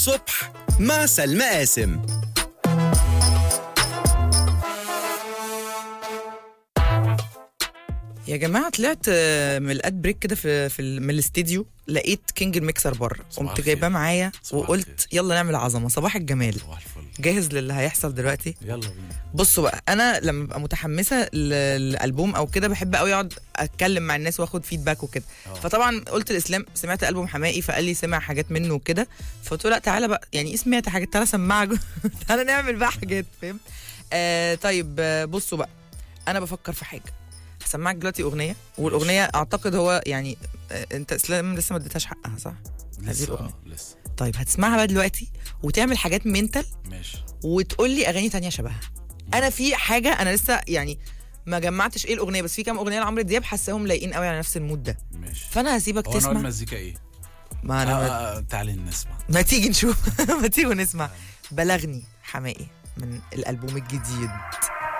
صبح مع سلمى قاسم يا جماعه طلعت آه، من الاد بريك كده في في ال- من الاستديو لقيت كينج الميكسر بره قمت الخير. جايباه معايا صباح وقلت الخير. يلا نعمل عظمه صباح الجمال صباح الفل جاهز للي هيحصل دلوقتي يلا بينا بصوا بقى انا لما ببقى متحمسه للالبوم او كده بحب قوي اقعد اتكلم مع الناس واخد فيدباك وكده آه. فطبعا قلت الاسلام سمعت البوم حماقي فقال لي سمع حاجات منه وكده فقلت له لا تعالى بقى يعني ايه سمعت حاجات تعالى سمعك تعالى نعمل بقى حاجات فاهم آه طيب آه، بصوا بقى انا بفكر في حاجه هسمعك دلوقتي اغنيه والاغنيه اعتقد هو يعني آه، انت اسلام لسه ما اديتهاش حقها صح هذه لسه الأغنية. آه، لسه طيب هتسمعها بقى دلوقتي وتعمل حاجات منتل ماشي وتقول لي اغاني تانية شبهها انا في حاجه انا لسه يعني ما جمعتش ايه الاغنيه بس في كام اغنيه لعمرو دياب حاساهم لايقين قوي على نفس المود ده ماشي فانا هسيبك هو نوع تسمع المزيكا ايه؟ ما آه انا ما, آه آه، تعالي نسمع ما تيجي نشوف ما تيجي نسمع بلغني حمائي من الالبوم الجديد